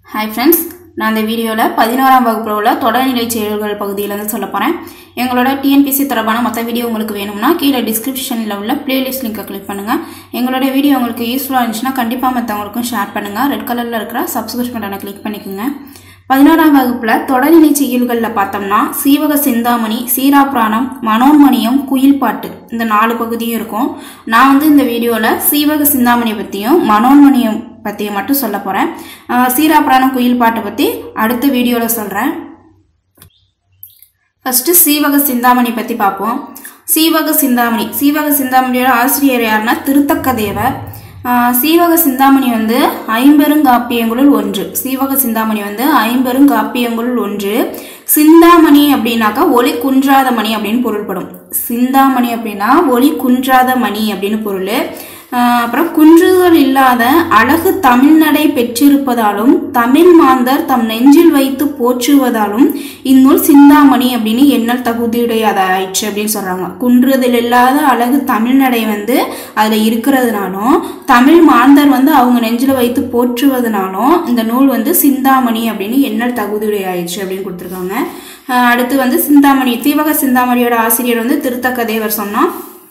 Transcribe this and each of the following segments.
hi friends நான் இந்த வீடியோவில் பதினோராம் வகுப்பில் உள்ள தொடர்நிலை செயல்கள் பகுதியிலேருந்து சொல்ல போகிறேன் எங்களோட டிஎன்பிசி தொடர்பான மற்ற வீடியோ உங்களுக்கு வேணும்னா கீழே டிஸ்கிரிப்ஷனில் உள்ள பிளேலிஸ்ட் லிங்கை கிளிக் பண்ணுங்கள் எங்களோட வீடியோ உங்களுக்கு யூஸ்ஃபுல்லாக இருந்துச்சுன்னா கண்டிப்பாக மற்றவங்களுக்கும் ஷேர் பண்ணுங்கள் ரெட் கலரில் இருக்கிற சப்ஸ்கிரிப்ஷன் பட்டனை கிளிக் பண்ணிக்கோங்க பதினோராம் வகுப்பில் தொடர்நிலை செயல்களில் பார்த்தோம்னா சீவக சிந்தாமணி சீராபிராணம் மனோன்மணியம் குயில் பாட்டு இந்த நாலு பகுதியும் இருக்கும் நான் வந்து இந்த வீடியோவில் சீவக சிந்தாமணியை பற்றியும் மனோன்மணியம் பற்றியும் மட்டும் சொல்ல போகிறேன் சீராபிராணம் குயில் பாட்டை பற்றி அடுத்த வீடியோவில் சொல்கிறேன் ஃபஸ்ட்டு சீவக சிந்தாமணி பற்றி பார்ப்போம் சீவக சிந்தாமணி சீவக சிந்தாமணியோட ஆசிரியர் யாருன்னா திருத்தக்க தேவர் ஆஹ் சீவக சிந்தாமணி வந்து ஐம்பெருங்காப்பியங்களுள் ஒன்று சீவக சிந்தாமணி வந்து ஐம்பெருங்காப்பியங்களுள் ஒன்று சிந்தாமணி அப்படின்னாக்கா ஒளி குன்றாத மணி அப்படின்னு பொருள்படும் சிந்தாமணி அப்படின்னா ஒளி குன்றாத மணி அப்படின்னு பொருள் ஆஹ் அப்புறம் குன்றுதல் இல்லாத அழகு தமிழ்நடை பெற்றிருப்பதாலும் தமிழ் மாந்தர் தம் நெஞ்சில் வைத்து போற்றுவதாலும் இந்நூல் சிந்தாமணி அப்படின்னு எண்ணல் தகுதியுடையதாயிற்று அப்படின்னு சொல்றாங்க குன்றுதல் இல்லாத அழகு தமிழ்நடை வந்து அதுல இருக்கிறதுனாலும் தமிழ் மாந்தர் வந்து அவங்க நெஞ்சில் வைத்து போற்றுவதனாலும் இந்த நூல் வந்து சிந்தாமணி அப்படின்னு எண்ணல் தகுதியுடையாயிற்று அப்படின்னு கொடுத்துருக்காங்க ஆஹ் அடுத்து வந்து சிந்தாமணி தீவக சிந்தாமணியோட ஆசிரியர் வந்து திருத்தக்க தேவர் சொன்னா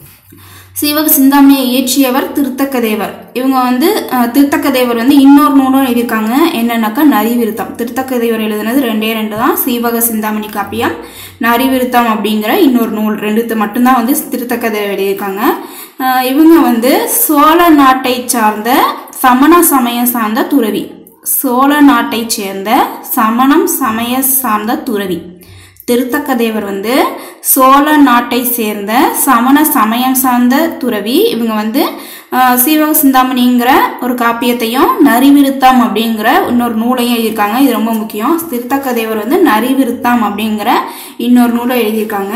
சீவக சிந்தாமணியை இயற்றியவர் திருத்தக்க தேவர் இவங்க வந்து அஹ், திருத்தக்க தேவர் வந்து இன்னொரு நூலும் எழுதியிருக்காங்க என்னன்னாக்கா நரிவிருத்தம் திருத்தக்க தேவர் எழுதுனது ரெண்டே ரெண்டு தான் சீவக சிந்தாமணி காப்பியம் நரிவிருத்தம் அப்படிங்கிற இன்னொரு நூல் ரெண்டுத்து மட்டும்தான் வந்து திருத்தக்க தேவர் எழுதியிருக்காங்க அஹ், இவங்க வந்து சோழ நாட்டை சார்ந்த சமண சமயம் சார்ந்த துறவி சோழ நாட்டை சேர்ந்த சமணம் சமய சார்ந்த துறவி திருத்தக்க தேவர் வந்து சோழ நாட்டை சேர்ந்த சமண சமயம் சார்ந்த துறவி இவங்க வந்து ஆஹ், சீவக சிந்தாமணிங்கிற ஒரு காப்பியத்தையும் நரிவிருத்தம் அப்படிங்கிற இன்னொரு நூலையும் எழுதியிருக்காங்க இது ரொம்ப முக்கியம் திருத்தக்க தேவர் வந்து நரிவிருத்தம் அப்படிங்கிற இன்னொரு நூலை எழுதியிருக்காங்க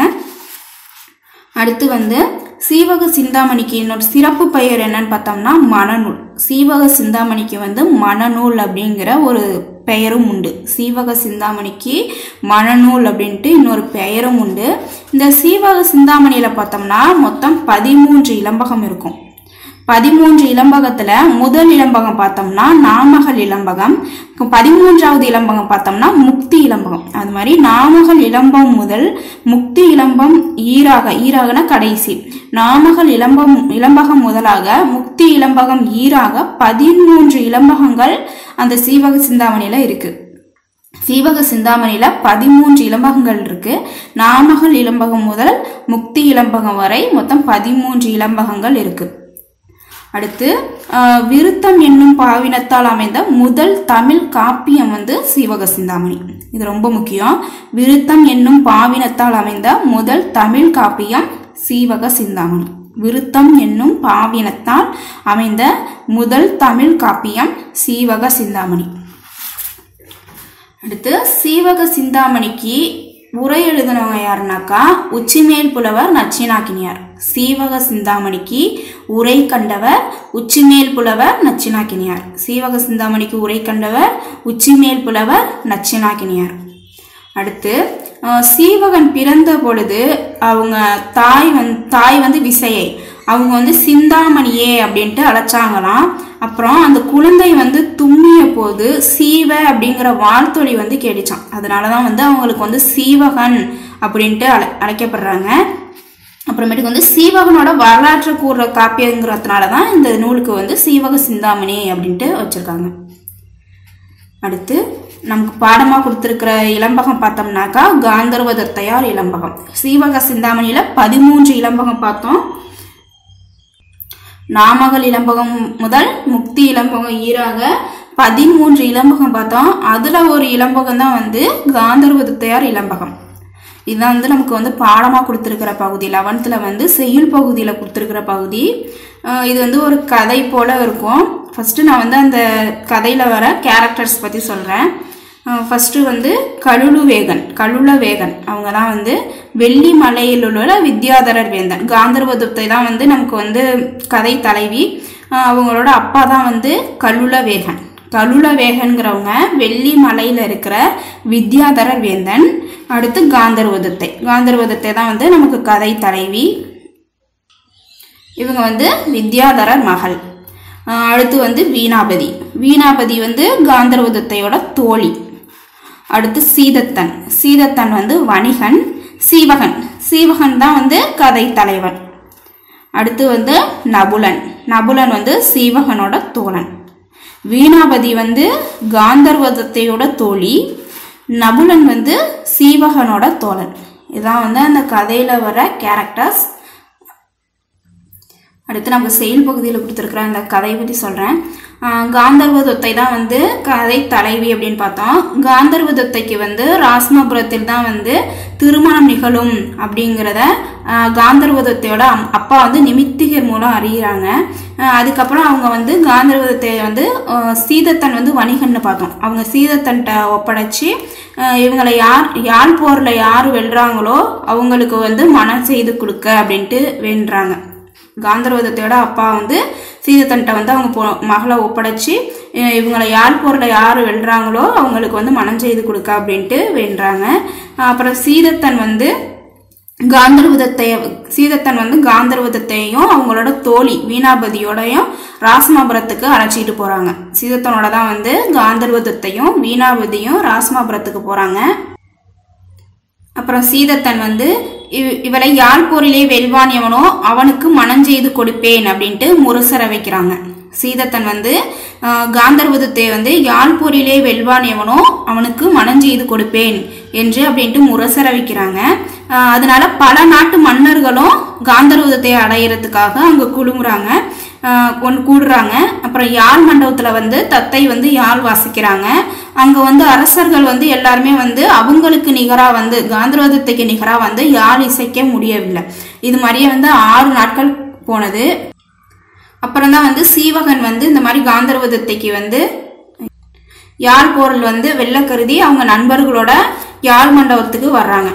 அடுத்து வந்து சீவக சிந்தாமணிக்கு இன்னொரு சிறப்பு பெயர் என்னன்னு பார்த்தோம்னா மணநூல் சீவக சிந்தாமணிக்கு வந்து மணநூல் அப்படிங்கிற ஒரு பெயரும் உண்டு சீவக சிந்தாமணிக்கு மணநூல் அப்படின்ட்டு இன்னொரு பெயரும் உண்டு இந்த சீவக சிந்தாமணியில் பார்த்தோம்னா மொத்தம் பதிமூன்று இலம்பகம் இருக்கும் பதிமூன்று இலம்பகத்துல முதல் இலம்பகம் பார்த்தோம்னா நாமகள் இலம்பகம் பதிமூன்றாவது இலம்பகம் பார்த்தோம்னா முக்தி இலம்பகம் அது மாதிரி நாமகள் இலம்பம் முதல் முக்தி இலம்பம் ஈராக ஈராகனா கடைசி நாமகள் இலம்பம் இலம்பகம் முதலாக முக்தி இலம்பகம் ஈராக பதிமூன்று இலம்பகங்கள் அந்த சீவக சிந்தாமணியில இருக்கு சீவக சிந்தாமணியில பதிமூன்று இலம்பகங்கள் இருக்கு நாமகள் இலம்பகம் முதல் முக்தி இலம்பகம் வரை மொத்தம் பதிமூன்று இலம்பகங்கள் இருக்கு அடுத்து ஆஹ், விருத்தம் என்னும் பாவினத்தால் அமைந்த முதல் தமிழ் காப்பியம் வந்து சீவக சிந்தாமணி இது ரொம்ப முக்கியம் விருத்தம் என்னும் பாவினத்தால் அமைந்த முதல் தமிழ் காப்பியம் சீவக சிந்தாமணி விருத்தம் என்னும் பாவினத்தால் அமைந்த முதல் தமிழ் காப்பியம் சீவக சிந்தாமணி அடுத்து சீவக சிந்தாமணிக்கு உரை எழுதினவங்க யாருனாக்கா உச்சிமேல் புலவர் நச்சினாக்கினியார் சீவக சிந்தாமணிக்கு உரை கண்டவர் உச்சிமேல் புலவர் நச்சினாக்கினியார் சீவக சிந்தாமணிக்கு உரை கண்டவர் உச்சிமேல் புலவர் நச்சினாக்கினியார் அடுத்து அஹ், சீவகன் பிறந்த பொழுது அவங்க தாய் வந் தாய் வந்து விசையை அவங்க வந்து சிந்தாமணியே அப்படின்ட்டு அழைச்சாங்களாம் அப்புறம் அந்த குழந்தை வந்து தும்மிய போது சீவ அப்படிங்கிற வாழ்த்தொழி வந்து கேட்டுச்சான் அதனால தான் வந்து அவங்களுக்கு வந்து சீவகன் அப்படின்ட்டு அழை அழைக்கப்படுறாங்க அப்புறமேட்டுக்கு வந்து சீவகனோட வரலாற்று கூறுற காப்பியங்கிறதுனால தான் இந்த நூலுக்கு வந்து சீவக சிந்தாமணி அப்படின்ட்டு வச்சிருக்காங்க அடுத்து நமக்கு பாடமாக கொடுத்துருக்கிற இளம்பகம் பார்த்தோம்னாக்கா காந்தர்வ தத்தையார் இளம்பகம் சீவக சிந்தாமணியில் பதிமூன்று இளம்பகம் பார்த்தோம் நாமகள் இளம்பகம் முதல் முக்தி இளம்பகம் ஈராக பதிமூன்று இளம்பகம் பார்த்தோம் அதில் ஒரு இளம்பகம் தான் வந்து காந்தர்வ தத்தையார் இளம்பகம் இதுதான் வந்து நமக்கு வந்து பாடமாக கொடுத்துருக்கிற பகுதி லெவன்த்தில் வந்து செய்யுள் பகுதியில் கொடுத்துருக்கிற பகுதி அஹ் இது வந்து ஒரு கதை போல இருக்கும் ஃபஸ்ட்டு நான் வந்து அந்த கதையில் வர கேரக்டர்ஸ் பற்றி சொல்கிறேன் ஃபஸ்ட்டு வந்து கலுளு வேகன் கலுள வேகன் அவங்க தான் வந்து வெள்ளி மலையில் உள்ள வித்யாதரர் வேந்தன் காந்தர்வதத்தை தான் வந்து நமக்கு வந்து கதை தலைவி அஹ் அவங்களோட அப்பா தான் வந்து கலுள வேகன் கலுள வேகன்கிறவங்க வெள்ளி மலையில் இருக்கிற வித்யாதரர் வேந்தன் அடுத்து காந்தர்வதத்தை காந்தர்வதத்தை தான் வந்து நமக்கு கதை தலைவி இவங்க வந்து வித்யாதரர் மகள் ஆஹ் அடுத்து வந்து வீணாபதி வீணாபதி வந்து காந்தர்வதத்தையோட தோழி அடுத்து சீதத்தன் சீதத்தன் வந்து வணிகன் சீவகன் சீவகன் தான் வந்து கதை தலைவன் அடுத்து வந்து நபுலன் நபுலன் வந்து சீவகனோட தோழன் வீணாபதி வந்து காந்தர்வதத்தையோட தோழி நபுலன் வந்து சீவகனோட தோழன் இதான் வந்து அந்த கதையில் வர கேரக்டர்ஸ் அடுத்து நம்ம செயல் பகுதியில் கொடுத்துருக்குற அந்த கதையை பற்றி சொல்கிறேன் காந்தர்வதத்தை தான் வந்து கதை தலைவி அப்படின்னு பார்த்தோம் காந்தர்வதத்தைக்கு வந்து ராஸ்மபுரத்தில் தான் வந்து திருமணம் நிகழும் அப்படிங்கிறத ஆஹ், காந்தர்வதத்தையோட அம்- அப்பா வந்து நிமித்திகர் மூலம் அறிகிறாங்க ஆஹ், அதுக்கப்புறம் அவங்க வந்து காந்தர்வதத்தை வந்து ஆஹ், சீதத்தன் வந்து வணிகன்னு பார்த்தோம் அவங்க சீதத்தன்ட்ட ஒப்படைச்சு ஆஹ், இவங்களை யார் யாழ் போரில் யார் வெல்றாங்களோ அவங்களுக்கு வந்து மனம் செய்து கொடுக்க அப்படின்ட்டு வேண்டுறாங்க காந்தர்வதத்தையோட அப்பா வந்து சீதத்தன்ட்ட வந்து அவங்க பொ மகளை ஒப்படைச்சு அஹ் இவங்களை யார் போரில் யார் வெல்றாங்களோ அவங்களுக்கு வந்து மனம் செய்து கொடுக்க அப்படின்ட்டு வேண்டுறாங்க அப்புறம் சீதத்தன் வந்து காந்தர்வதத்தை சீதத்தன் வந்து காந்தர்வதத்தையும் அவங்களோட தோழி வீணாபதியோடையும் ராசமாபுரத்துக்கு அழைச்சிட்டு போறாங்க சீதத்தனோட தான் வந்து காந்தர்வதத்தையும் வீணாபதியும் ராசமாபுரத்துக்கு போறாங்க அப்புறம் சீதத்தன் வந்து இவ- இவளை யாழ் போரிலே வெல்வான் எவனோ அவனுக்கு மனம் செய்து கொடுப்பேன் அப்படின்ட்டு முரசர வைக்கிறாங்க சீதத்தன் வந்து ஆஹ், காந்தர்வதத்தை வந்து யாழ் போரிலே வெல்வான் எவனோ அவனுக்கு மனம் செய்து கொடுப்பேன் என்று அப்படின்ட்டு முரசர வைக்கிறாங்க ஆஹ், அதனால பல நாட்டு மன்னர்களும் காந்தர்வதத்தை அடையிறதுக்காக அங்க குழுமுறாங்க ஆஹ், ஒன்று கூடுறாங்க அப்புறம் யாழ் மண்டபத்தில் வந்து தத்தை வந்து யாழ் வாசிக்கிறாங்க அங்கே வந்து அரசர்கள் வந்து எல்லாருமே வந்து அவங்களுக்கு நிகராக வந்து காந்தரோதத்தைக்கு நிகராக வந்து யாழ் இசைக்க முடியவில்லை இது மாதிரியே வந்து ஆறு நாட்கள் போனது அப்புறம் தான் வந்து சீவகன் வந்து இந்த மாதிரி காந்தர்வதத்தைக்கு வந்து யாழ் போரில் வந்து வெள்ள கருதி அவங்க நண்பர்களோட யாழ் மண்டபத்துக்கு வர்றாங்க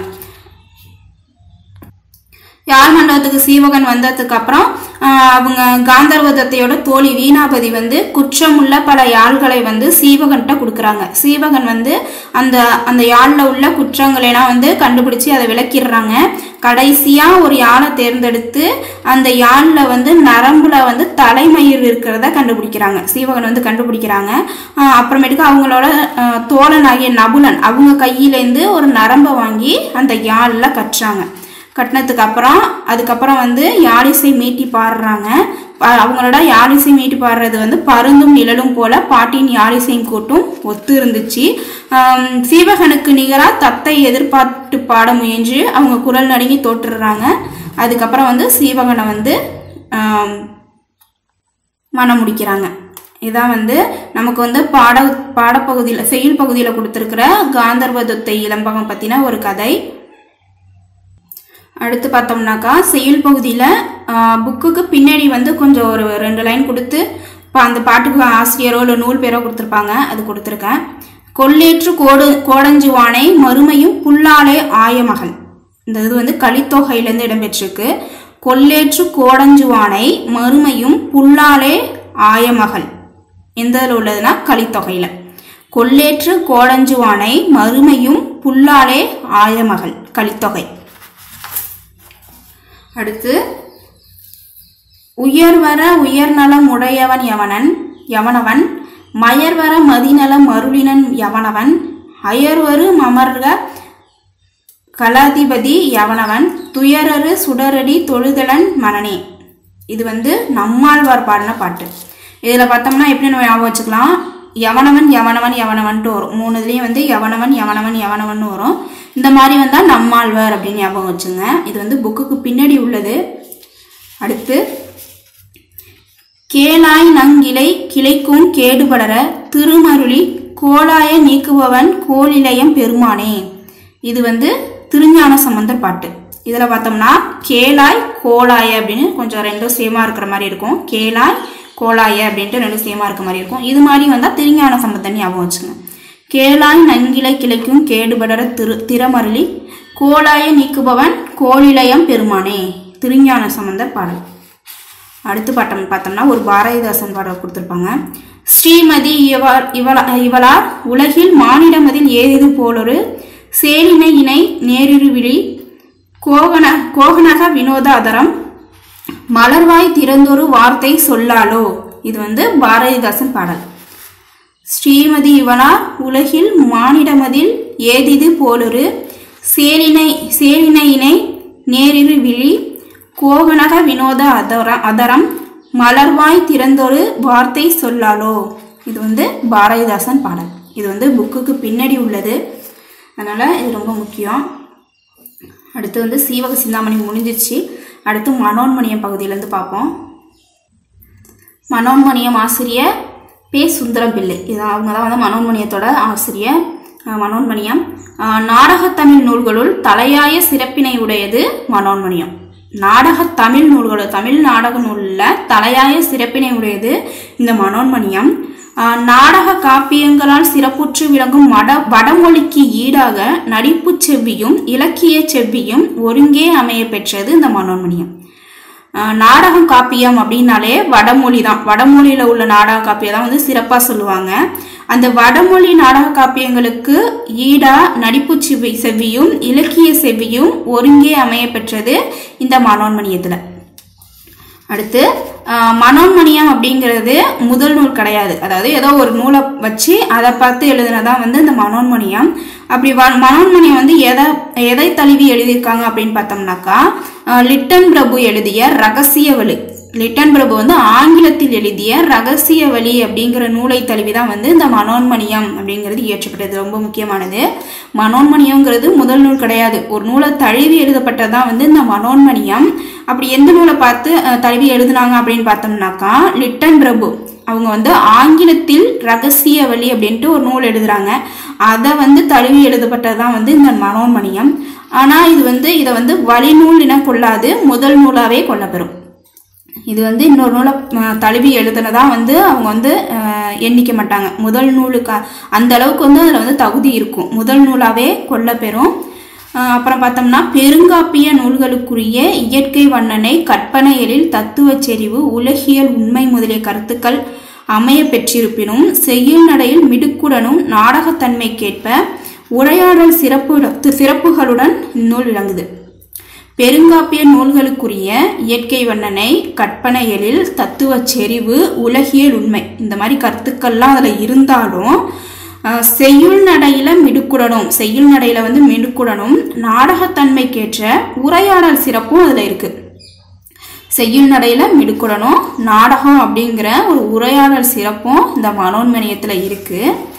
யாழ் மண்டபத்துக்கு சீவகன் வந்ததுக்கு அப்புறம் ஆஹ், அவங்க காந்தர்வதத்தையோட தோழி வீணாபதி வந்து குற்றமுள்ள பல யாழ்களை வந்து சீவகன்கிட்ட கொடுக்குறாங்க சீவகன் வந்து அந்த அந்த யாழில் உள்ள குற்றங்களெல்லாம் வந்து கண்டுபிடிச்சி அதை விளக்கிடுறாங்க கடைசியா ஒரு யாழை தேர்ந்தெடுத்து அந்த யாழில் வந்து நரம்புல வந்து தலைமயிர் இருக்கிறத கண்டுபிடிக்கிறாங்க சீவகன் வந்து கண்டுபிடிக்கிறாங்க ஆஹ், அப்புறமேட்டுக்கு அவங்களோட ஆஹ், தோழனாகிய நபுலன் அவங்க கையிலேருந்து ஒரு நரம்பை வாங்கி அந்த யாழில் கட்டுறாங்க கட்டினதுக்கு அப்புறம் அதுக்கப்புறம் வந்து யாழிசை மீட்டி பாடுறாங்க ப- அவங்களோட யாழிசை மீட்டி பாடுறது வந்து பருந்தும் நிழலும் போல பாட்டின் யாழிசையும் கூட்டும் ஒத்து இருந்துச்சு ஆம், சீவகனுக்கு நிகராக தத்தை எதிர்பார்த்து பாட முயன்று அவங்க குரல் நடுங்கி தோற்றுறாங்க அதுக்கப்புறம் வந்து சீவகனை வந்து ஆம், மனம் முடிக்கிறாங்க இதான் வந்து நமக்கு வந்து பாட பாடப்பகுதியில் செயல் பகுதியில் கொடுத்துருக்கிற காந்தர்வதத்தை இளம்பகம் பற்றின ஒரு கதை அடுத்து பார்த்தோம்னாக்கா செயல் பகுதியில் புக்குக்கு பின்னாடி வந்து கொஞ்சம் ஒரு ரெண்டு லைன் கொடுத்து இப்போ அந்த பாட்டுக்கு ஆசிரியரோ இல்லை நூல் பேரோ கொடுத்துருப்பாங்க அது கொடுத்துருக்கேன் கொல்லேற்று கோடு கோடஞ்சுவானை மறுமையும் புல்லாலே ஆயமகள் இந்த இது வந்து கலித்தொகையிலேருந்து இடம்பெற்றிருக்கு கொல்லேற்று கோடஞ்சுவானை மறுமையும் புல்லாலே ஆயமகள் எந்த இதில் உள்ளதுன்னா கலித்தொகையில் கொல்லேற்று கோடஞ்சுவானை மறுமையும் புல்லாலே ஆயமகள் கலித்தொகை அடுத்து உயர்வர உயர்நலம் உடையவன் எவனன் எவனவன் மயர்வர மதிநலம் மருளினன் எவனவன் அயர்வரு மமர்க கலாதிபதி எவனவன் துயரரு சுடரடி தொழுதலன் மனனே இது வந்து நம்மாழ்வார் பாடின பாட்டு இதில் பார்த்தோம்னா எப்படி நம்ம ஞாபகம் வச்சுக்கலாம் எவனவன் எவனவன் எவனவன்ட்டு வரும் மூணு இதுலேயும் வந்து எவனவன் எவனவன் எவனவன் வரும் இந்த மாதிரி வந்தால் நம்மாழ்வார் அப்படின்னு ஞாபகம் வச்சுங்க இது வந்து புக்குக்கு பின்னாடி உள்ளது அடுத்து கேளாய் நங்கிளை கிளைக்கும் கேடுபடர திருமருளி கோலாய நீக்குபவன் கோலிலயம் பெருமானே இது வந்து திருஞான சம்பந்தர் பாட்டு இதில் பார்த்தோம்னா கேளாய் கோலாய அப்படின்னு கொஞ்சம் ரெண்டும் சேமாக இருக்கிற மாதிரி இருக்கும் கேளாய் கோலாய அப்படின்ட்டு ரெண்டும் சேமாக இருக்க மாதிரி இருக்கும் இது மாதிரி வந்தால் திருஞான சம்பந்தன் ஞாபகம் வச்சுங்க கேளாய் நன்கிளை கிளைக்கும் கேடுபடர திரு திறமருளி கோலாய நீக்குபவன் கோலிலயம் பெருமானே திருஞான சம்பந்தர் பாடல் அடுத்து பாட்டம் பார்த்தோம்னா ஒரு பாரதிதாசன் பாடல் கொடுத்துருப்பாங்க ஸ்ரீமதி இவள் இவளா இவளார் உலகில் மானிடமதில் ஏறிது போலொரு சேலினை இணை நேரிருவிழி கோகன கோகனக வினோதாதரம் மலர்வாய் திறந்தொரு வார்த்தை சொல்லாலோ இது வந்து பாரதிதாசன் பாடல் ஸ்ரீமதி இவனார் உலகில் மானிடமதில் ஏதிது போலொரு சேலினை சேலினையினை நேரிரு விழி கோவனக வினோத அதர அதரம் மலர்வாய் திறந்தொரு வார்த்தை சொல்லாலோ இது வந்து பாரதிதாசன் பாடல் இது வந்து புக்குக்கு பின்னாடி உள்ளது அதனால் இது ரொம்ப முக்கியம் அடுத்து வந்து சீவக சிந்தாமணி முடிஞ்சிருச்சு அடுத்து மனோன்மணியம் பகுதியிலேருந்து பார்ப்போம் மனோன்மணியம் ஆசிரியர் பே சுந்தரம் பிள்ளை இது அவங்க தான் வந்து மனோன்மணியத்தோட ஆசிரியர் அஹ், மனோன்மணியம் அஹ், நாடகத்தமிழ் நூல்களுள் தலையாய சிறப்பினை உடையது மனோன்மணியம் நாடகத் தமிழ் நூல்கள் தமிழ் நாடக நூலில் தலையாய சிறப்பினை உடையது இந்த மனோன்மணியம் அஹ், நாடக காப்பியங்களால் சிறப்புற்று விளங்கும் மட வடமொழிக்கு ஈடாக நடிப்புச் செவ்வியும் இலக்கிய செவ்வியும் ஒருங்கே அமைய பெற்றது இந்த மனோன்மணியம் அஹ் நாடகம் காப்பியம் அப்படின்னாலே வடமொழி தான் வடமொழியில் உள்ள நாடக காப்பியம் தான் வந்து சிறப்பாக சொல்லுவாங்க அந்த வடமொழி நாடக காப்பியங்களுக்கு ஈடா நடிப்பு செவ்வி செவ்வியும் இலக்கிய செவ்வியும் ஒருங்கே அமைய பெற்றது இந்த மனோன்மணியத்தில் அடுத்து ஆஹ், மனோன்மணியம் அப்படிங்கிறது முதல் நூல் கிடையாது அதாவது ஏதோ ஒரு நூலை வச்சு அதை பார்த்து எழுதுனதான் வந்து இந்த மனோன்மணியம் அப்படி வ மனோன்மணியம் வந்து எதை எதை தழுவி எழுதியிருக்காங்க அப்படின்னு பார்த்தோம்னாக்கா ஆஹ், லிட்டன் பிரபு எழுதிய ரகசிய வழி லிட்டன் பிரபு வந்து ஆங்கிலத்தில் எழுதிய ரகசிய வழி அப்படிங்கிற நூலை தழுவி தான் வந்து இந்த மனோன்மணியம் அப்படிங்கிறது இயற்றப்பட்டது ரொம்ப முக்கியமானது மனோன்மணியம்ங்கிறது முதல் நூல் கிடையாது ஒரு நூலை தழுவி எழுதப்பட்டதான் வந்து இந்த மனோன்மணியம் அப்படி எந்த நூலை பார்த்து அஹ், தழுவி எழுதுனாங்க அப்படின்னு பார்த்தோம்னாக்கா லிட்டன் பிரபு அவங்க வந்து ஆங்கிலத்தில் ரகசிய வழி அப்படின்ட்டு ஒரு நூல் எழுதுறாங்க அதை வந்து தழுவி எழுதப்பட்டது தான் வந்து இந்த மனோன்மணியம் ஆனால் இது வந்து இதை வந்து வழிநூல் என கொள்ளாது முதல் நூலாவே கொள்ளப்பெறும் இது வந்து இன்னொரு நூலை அஹ், தழுவி எழுதுனதா வந்து அவங்க வந்து அஹ், எண்ணிக்க மாட்டாங்க முதல் நூலுக்கு அந்த அளவுக்கு வந்து அதில் வந்து தகுதி இருக்கும் முதல் நூலாவே கொள்ளப்பெறும் அஹ், அப்புறம் பார்த்தோம்னா பெருங்காப்பிய நூல்களுக்குரிய இயற்கை வண்ணனை கற்பனை எழில் தத்துவச் செறிவு உலகியல் உண்மை முதலிய கருத்துக்கள் அமைய பெற்றிருப்பினும் செய்யுள் நடையில் மிடுக்குடனும் நாடகத்தன்மைக்கேற்ப உரையாடல் சிறப்பு சிறப்புகளுடன் இந்நூல் விளங்குது பெருங்காப்பிய நூல்களுக்குரிய இயற்கை வண்ணனை கற்பனை எழில் தத்துவச் செறிவு உலகியல் உண்மை இந்த மாதிரி கருத்துக்கள்லாம் அதில் இருந்தாலும் அஹ், செய்யுள் நடையில மிடுக்குடனும் செய்யுள் நடையில வந்து மிடுக்குடனும் நாடகத்தன்மைக்கேற்ற உரையாடல் சிறப்பும் அதில் இருக்கு செய்யுள் நடையில மிடுக்குடனும் நாடகம் அப்படிங்கிற ஒரு உரையாடல் சிறப்பும் இந்த மனோன்மணியத்தில் இருக்கு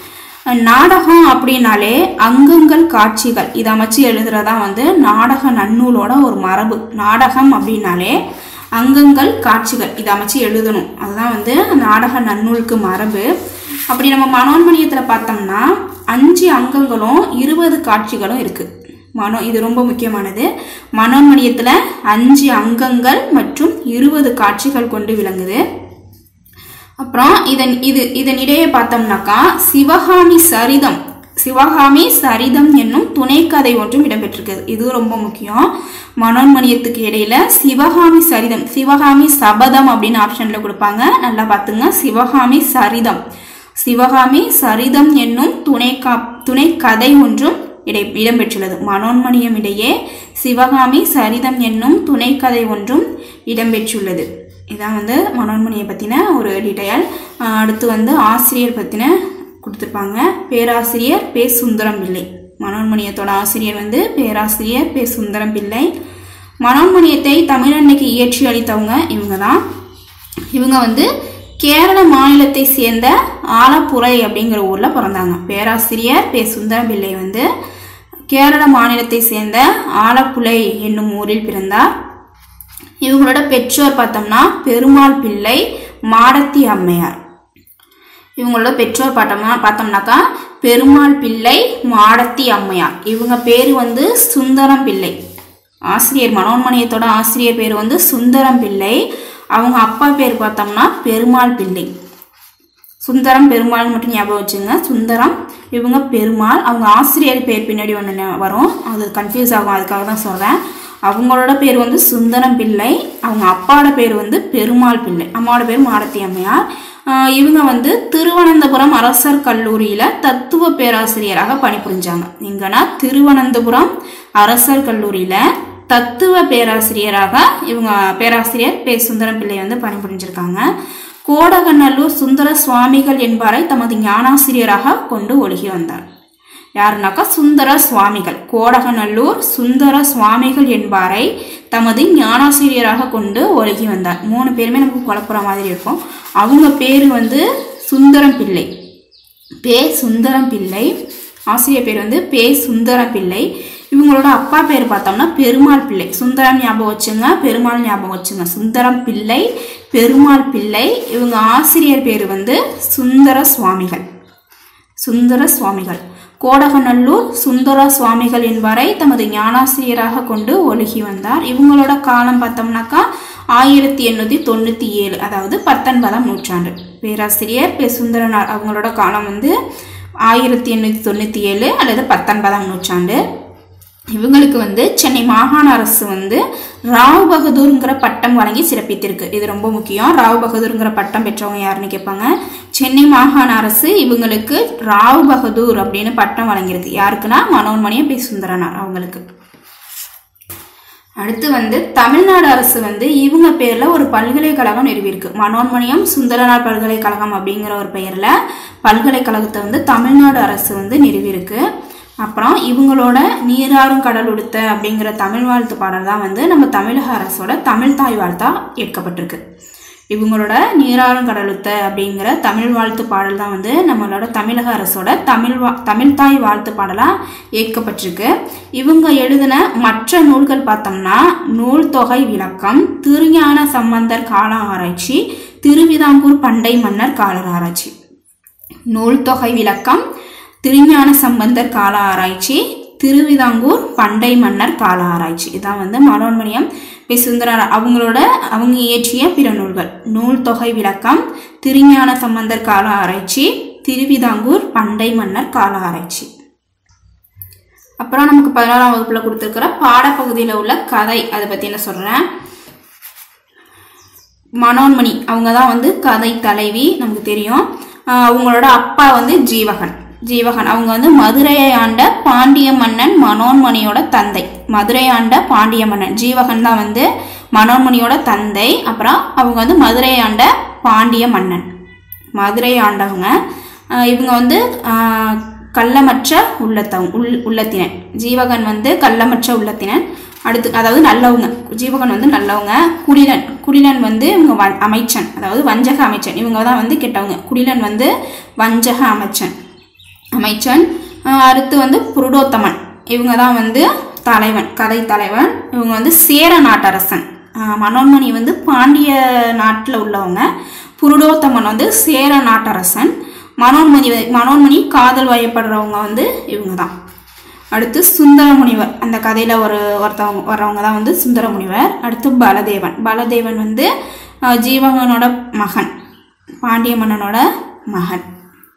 நாடகம் அப்படின்னாலே அங்கங்கள் காட்சிகள் இதை அமைச்சு எழுதுறதா வந்து நாடக நன்னூலோட ஒரு மரபு நாடகம் அப்படின்னாலே அங்கங்கள் காட்சிகள் இதை அமைச்சு எழுதணும் அதுதான் வந்து நாடக நன்னூலுக்கு மரபு அப்படி நம்ம மனோன்மணியத்தில் பார்த்தோம்னா அஞ்சு அங்கங்களும் இருபது காட்சிகளும் இருக்கு மனோ இது ரொம்ப முக்கியமானது மனோன்மணியத்தில் அஞ்சு அங்கங்கள் மற்றும் இருபது காட்சிகள் கொண்டு விளங்குது அப்புறம் இதன் இது இதன் இடையே பார்த்தோம்னாக்கா சிவகாமி சரிதம் சிவகாமி சரிதம் என்னும் துணைக்கதை ஒன்றும் இடம்பெற்றிருக்குது இது ரொம்ப முக்கியம் மனோன்மணியத்துக்கு இடையில சிவகாமி சரிதம் சிவகாமி சபதம் அப்படின்னு ஆப்ஷன்ல கொடுப்பாங்க நல்லா பார்த்துங்க சிவகாமி சரிதம் சிவகாமி சரிதம் என்னும் துணை கா துணை கதை ஒன்றும் இடை இடம்பெற்றுள்ளது மனோன்மணியம் இடையே சிவகாமி சரிதம் என்னும் துணை கதை ஒன்றும் இடம்பெற்றுள்ளது இதான் வந்து மனோன்மணியை பற்றின ஒரு டீட்டெயில் அடுத்து வந்து ஆசிரியர் பற்றின கொடுத்துருப்பாங்க பேராசிரியர் பே சுந்தரம் பிள்ளை மனோன்மணியத்தோட ஆசிரியர் வந்து பேராசிரியர் பே சுந்தரம் பிள்ளை மனோன்மணியத்தை தமிழன்னைக்கு இயற்றி அளித்தவங்க இவங்க தான் இவங்க வந்து கேரள மாநிலத்தை சேர்ந்த ஆலப்புழை அப்படிங்கிற ஊரில் பிறந்தாங்க பேராசிரியர் பே சுந்தரம் பிள்ளை வந்து கேரள மாநிலத்தை சேர்ந்த ஆலப்புழை என்னும் ஊரில் பிறந்தார் இவங்களோட பெற்றோர் பார்த்தோம்னா பெருமாள் பிள்ளை மாடத்தி அம்மையார் இவங்களோட பெற்றோர் பார்த்தோம்னா பார்த்தோம்னாக்கா பெருமாள் பிள்ளை மாடத்தி அம்மையார் இவங்க பேர் வந்து சுந்தரம் பிள்ளை ஆசிரியர் மனோன்மணியத்தோட ஆசிரியர் பேர் வந்து சுந்தரம் பிள்ளை அவங்க அப்பா பேர் பார்த்தோம்னா பெருமாள் பிள்ளை சுந்தரம் பெருமாள் மட்டும் ஞாபகம் வச்சுங்க சுந்தரம் இவங்க பெருமாள் அவங்க ஆசிரியர் பேர் பின்னாடி ஒன்று வரும் அது கன்ஃபியூஸ் ஆகும் அதுக்காக தான் சொல்கிறேன் அவங்களோட பேர் வந்து சுந்தரம் பிள்ளை அவங்க அப்பாவோட பேர் வந்து பெருமாள் பிள்ளை அம்மாவோட பேர் மாடத்தி அம்மையார் ஆஹ் இவங்க வந்து திருவனந்தபுரம் அரசர் கல்லூரியில் தத்துவ பேராசிரியராக பணிபுரிஞ்சாங்க எங்கன்னா திருவனந்தபுரம் அரசர் கல்லூரியில் தத்துவ பேராசிரியராக இவங்க பேராசிரியர் பே சுந்தரம் பிள்ளை வந்து பணிபுரிஞ்சிருக்காங்க கோடகநல்லூர் சுந்தர சுவாமிகள் என்பாரை தமது ஞானாசிரியராக கொண்டு ஒழுகி வந்தார் யாருனாக்கா சுந்தர சுவாமிகள் கோடகநல்லூர் சுந்தர சுவாமிகள் என்பாரை தமது ஞானாசிரியராக கொண்டு ஒழுகி வந்தார் மூணு பேருமே நமக்கு குழப்புற மாதிரி இருக்கும் அவங்க பேர் வந்து சுந்தரம் பிள்ளை பே சுந்தரம் பிள்ளை ஆசிரியர் பேர் வந்து பே சுந்தரம் பிள்ளை இவங்களோட அப்பா பேர் பார்த்தோம்னா பெருமாள் பிள்ளை சுந்தரம் ஞாபகம் வச்சுங்க பெருமாள் ஞாபகம் வச்சுங்க சுந்தரம் பிள்ளை பெருமாள் பிள்ளை இவங்க ஆசிரியர் பேர் வந்து சுந்தர சுவாமிகள் சுந்தர சுவாமிகள் கோடகநல்லூர் சுந்தர சுவாமிகள் என்பவரை தமது ஞானாசிரியராக கொண்டு ஒழுகி வந்தார் இவங்களோட காலம் பார்த்தோம்னாக்கா ஆயிரத்தி எண்ணூற்றி தொண்ணூற்றி ஏழு அதாவது பத்தொன்பதாம் நூற்றாண்டு பேராசிரியர் பே சுந்தரனார் அவங்களோட காலம் வந்து ஆயிரத்தி எண்ணூற்றி தொண்ணூற்றி ஏழு அல்லது பத்தொன்பதாம் நூற்றாண்டு இவங்களுக்கு வந்து சென்னை மாகாண அரசு வந்து ராவ் பகதூர்ங்கிற பட்டம் வழங்கி சிறப்பித்திருக்கு இது ரொம்ப முக்கியம் ராவ் பகதூர்ங்கிற பட்டம் பெற்றவங்க யாருன்னு கேட்பாங்க சென்னை மாகாண அரசு இவங்களுக்கு ராவ் பகதூர் அப்படின்னு பட்டம் வழங்கியிருக்கு யாருக்குன்னா மனோன்மணியம் பி சுந்தரனார் அவங்களுக்கு அடுத்து வந்து தமிழ்நாடு அரசு வந்து இவங்க பேர்ல ஒரு பல்கலைக்கழகம் நிறுவியிருக்கு மனோன்மணியம் சுந்தரனார் பல்கலைக்கழகம் அப்படிங்கிற ஒரு பெயர்ல பல்கலைக்கழகத்தை வந்து தமிழ்நாடு அரசு வந்து நிறுவியிருக்கு அப்புறம் இவங்களோட நீராறும் கடல் உடுத்த அப்படிங்கிற தமிழ் வாழ்த்து பாடல் தான் வந்து நம்ம தமிழக அரசோட தமிழ் தாய் வாழ்த்தா ஏற்கப்பட்டிருக்கு இவங்களோட நீராறும் கடலுத்த அப்படிங்கிற தமிழ் வாழ்த்து பாடல் தான் வந்து நம்மளோட தமிழக அரசோட தமிழ் வா தமிழ் தாய் வாழ்த்து பாடலாக ஏற்கப்பட்டிருக்கு இவங்க எழுதின மற்ற நூல்கள் பார்த்தோம்னா நூல் தொகை விளக்கம் திருஞான சம்பந்தர் கால ஆராய்ச்சி திருவிதாங்கூர் பண்டை மன்னர் கால ஆராய்ச்சி நூல் தொகை விளக்கம் திருஞான சம்பந்தர் கால ஆராய்ச்சி திருவிதாங்கூர் பண்டை மன்னர் கால ஆராய்ச்சி இதான் வந்து மனோன்மணியம் பி சுந்தரர் அவங்களோட அவங்க இயற்றிய பிற நூல்கள் நூல் தொகை விளக்கம் திருஞான சம்பந்தர் கால ஆராய்ச்சி திருவிதாங்கூர் பண்டை மன்னர் கால ஆராய்ச்சி அப்புறம் நமக்கு பதினாறாம் வகுப்புல கொடுத்துருக்கிற பாடப்பகுதியில் உள்ள கதை அதை பற்றி என்ன சொல்கிறேன் மனோன்மணி அவங்க தான் வந்து கதை தலைவி நமக்கு தெரியும் ஆஹ் அவங்களோட அப்பா வந்து ஜீவகன் ஜீவகன் அவங்க வந்து மதுரையை ஆண்ட பாண்டிய மன்னன் மனோன்மணியோட தந்தை மதுரை ஆண்ட பாண்டிய மன்னன் ஜீவகன் தான் வந்து மனோன்மணியோட தந்தை அப்புறம் அவங்க வந்து மதுரை ஆண்ட பாண்டிய மன்னன் மதுரை ஆண்டவங்க ஆஹ் இவங்க வந்து ஆஹ் கள்ளமற்ற உள்ளத்தவங்க உள் உள்ளத்தினன் ஜீவகன் வந்து கள்ளமற்ற உள்ளத்தினன் அடுத்து அதாவது நல்லவங்க ஜீவகன் வந்து நல்லவங்க குடிலன் குடிலன் வந்து இவங்க வ- அமைச்சன் அதாவது வஞ்சக அமைச்சன் இவங்க தான் வந்து கெட்டவங்க குடிலன் வந்து வஞ்சக அமைச்சன் அமைச்சன் ஆஹ் அடுத்து வந்து புருடோத்தமன் இவங்க தான் வந்து தலைவன் கதை தலைவன் இவங்க வந்து சேர நாட்டரசன் ஆஹ் மனோன்மணி வந்து பாண்டிய நாட்டில் உள்ளவங்க புருடோத்தமன் வந்து சேர நாட்டரசன் மனோன்மணி மனோன்மணி காதல் வயப்படுறவங்க வந்து இவங்க தான் அடுத்து சுந்தர முனிவர் அந்த கதையில் ஒரு ஒருத்தவங்க வர்றவங்க தான் வந்து சுந்தர முனிவர் அடுத்து பலதேவன் பலதேவன் வந்து ஆஹ் ஜீவகனோட மகன் பாண்டிய மன்னனோட மகன்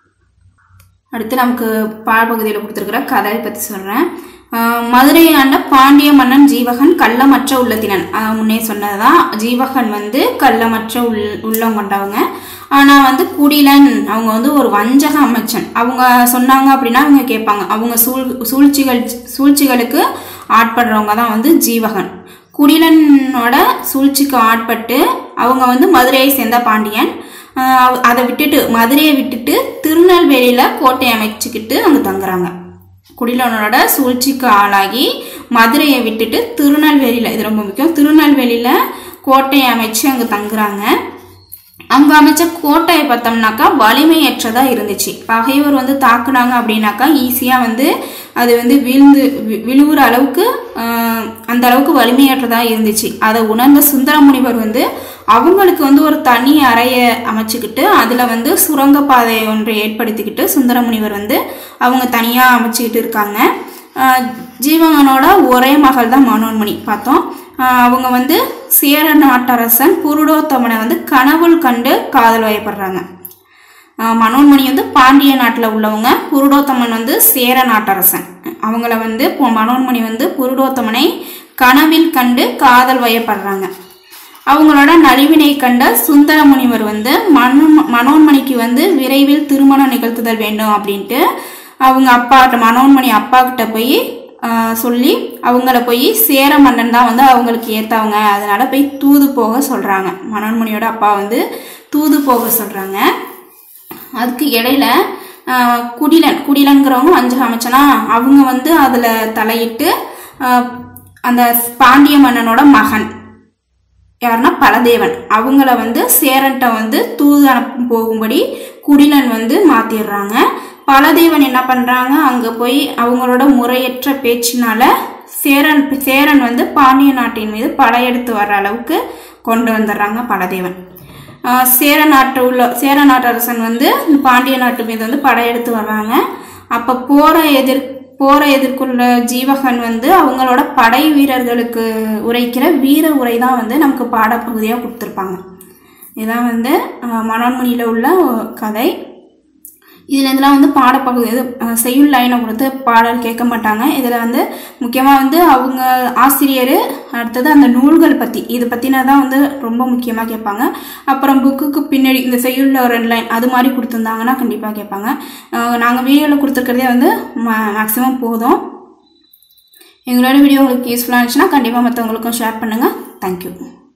அடுத்து நமக்கு பாடப்பகுதியில் கொடுத்துருக்கிற கதையை பற்றி சொல்கிறேன் மதுரையை ஆண்ட பாண்டிய மன்னன் ஜீவகன் கள்ளமற்ற உள்ளத்தினன் அஹ் முன்னே சொன்னதுதான் ஜீவகன் வந்து கள்ளமற்ற உள் உள்ளம் கொண்டவங்க ஆனால் வந்து குடிலன் அவங்க வந்து ஒரு வஞ்சக அமைச்சன் அவங்க சொன்னாங்க அப்படின்னா அவங்க கேட்பாங்க அவங்க சூழ் சூழ்ச்சிகள் சூழ்ச்சிகளுக்கு ஆட்படுறவங்க தான் வந்து ஜீவகன் குடிலனோட சூழ்ச்சிக்கு ஆட்பட்டு அவங்க வந்து மதுரையை சேர்ந்த பாண்டியன் ஆஹ் அவ- அதை விட்டுட்டு மதுரையை விட்டுட்டு திருநெல்வேலியில் கோட்டை அமைச்சுக்கிட்டு அங்கே தங்குறாங்க குடிலனோட சூழ்ச்சிக்கு ஆளாகி மதுரையை விட்டுட்டு திருநெல்வேலியில் இது ரொம்ப முக்கியம் திருநெல்வேலியில் கோட்டையை அமைச்சு அங்கே தங்குறாங்க அங்க அமைச்ச கோட்டையை பார்த்தோம்னாக்கா வலிமையற்றதா இருந்துச்சு பகைவர் வந்து தாக்குனாங்க அப்படின்னாக்கா ஈஸியா வந்து அது வந்து விழுந்து வி- விழுவுற அளவுக்கு ஆஹ், அந்த அளவுக்கு வலிமையற்றதா இருந்துச்சு அதை உணர்ந்த சுந்தரமுனிவர் வந்து அவங்களுக்கு வந்து ஒரு தனி அறையை அமைச்சுக்கிட்டு அதுல வந்து சுரங்கப்பாதை ஒன்றை ஏற்படுத்திக்கிட்டு சுந்தரமுனிவர் வந்து அவங்க தனியா அமைச்சுக்கிட்டு இருக்காங்க ஆஹ் ஜீவகனோட ஒரே மகள் தான் மனோன்மணி பார்த்தோம் ஆஹ் அவங்க வந்து சேர நாட்டரசன் புருடோத்தமனை வந்து கனவுள் கண்டு காதல் வயப்படுறாங்க ஆஹ் மனோன்மணி வந்து பாண்டிய நாட்டில் உள்ளவங்க புருடோத்தமன் வந்து சேர நாட்டரசன் அவங்கள வந்து பொ- மனோன்மணி வந்து புருடோத்தமனை கனவில் கண்டு காதல் வயப்படுறாங்க அவங்களோட நலிவினை கண்ட சுந்தர முனிவர் வந்து மனோ மனோன்மணிக்கு வந்து விரைவில் திருமணம் நிகழ்த்துதல் வேண்டும் அப்படின்ட்டு அவங்க அப்பா மனோன்மணி அப்பா கிட்ட போய் ஆஹ், சொல்லி அவங்கள போய் சேர மன்னன் தான் வந்து அவங்களுக்கு ஏத்தவங்க அதனால போய் தூது போக சொல்றாங்க மனோன்மணியோட அப்பா வந்து தூது போக சொல்கிறாங்க அதுக்கு இடையில ஆஹ், குடிலன் குடிலன்கிறவங்க வஞ்சக அமைச்சனா அவங்க வந்து அதில் தலையிட்டு ஆஹ், அந்த பாண்டிய மன்னனோட மகன் யாருன்னா பலதேவன் அவங்கள வந்து சேரன்ட்ட வந்து தூது அனுப்ப போகும்படி குடிலன் வந்து மாத்திடுறாங்க பலதேவன் என்ன பண்றாங்க அங்க போய் அவங்களோட முறையற்ற பேச்சினால சேரன் சேரன் வந்து பாண்டிய நாட்டின் மீது படையெடுத்து வர்ற அளவுக்கு கொண்டு வந்துடுறாங்க பலதேவன் ஆஹ் சேர நாட்டு உள்ள சேர நாட்டு அரசன் வந்து இந்த பாண்டிய நாட்டு மீது வந்து படையெடுத்து வர்றாங்க அப்போ போரை எதிர் போரை எதிர்கொள்ள ஜீவகன் வந்து அவங்களோட படை வீரர்களுக்கு உரைக்கிற வீர உரை தான் வந்து நமக்கு பாடப்பகுதியாக கொடுத்துருப்பாங்க இதுதான் வந்து ஆஹ் மனோன்மணியில் உள்ள கதை இதில் இதெல்லாம் வந்து பாடப்பகுதி இது அஹ், செய்யுள் லைனை கொடுத்து பாடல் கேட்க மாட்டாங்க இதில் வந்து முக்கியமாக வந்து அவங்க ஆசிரியர் அடுத்தது அந்த நூல்கள் பற்றி இது பற்றின தான் வந்து ரொம்ப முக்கியமாக கேட்பாங்க அப்புறம் புக்குக்கு பின்னாடி இந்த செய்யுளில் ஒரு ரெண்டு லைன் அது மாதிரி கொடுத்துருந்தாங்கன்னா கண்டிப்பாக கேட்பாங்க நாங்கள் வீடியோவில் கொடுத்துருக்கிறதே வந்து மேக்ஸிமம் போதும் எங்களோட வீடியோ உங்களுக்கு யூஸ்ஃபுல்லாக இருந்துச்சுன்னா கண்டிப்பாக மற்றவங்களுக்கும் ஷேர் பண்ணுங்கள் தேங்க்யூ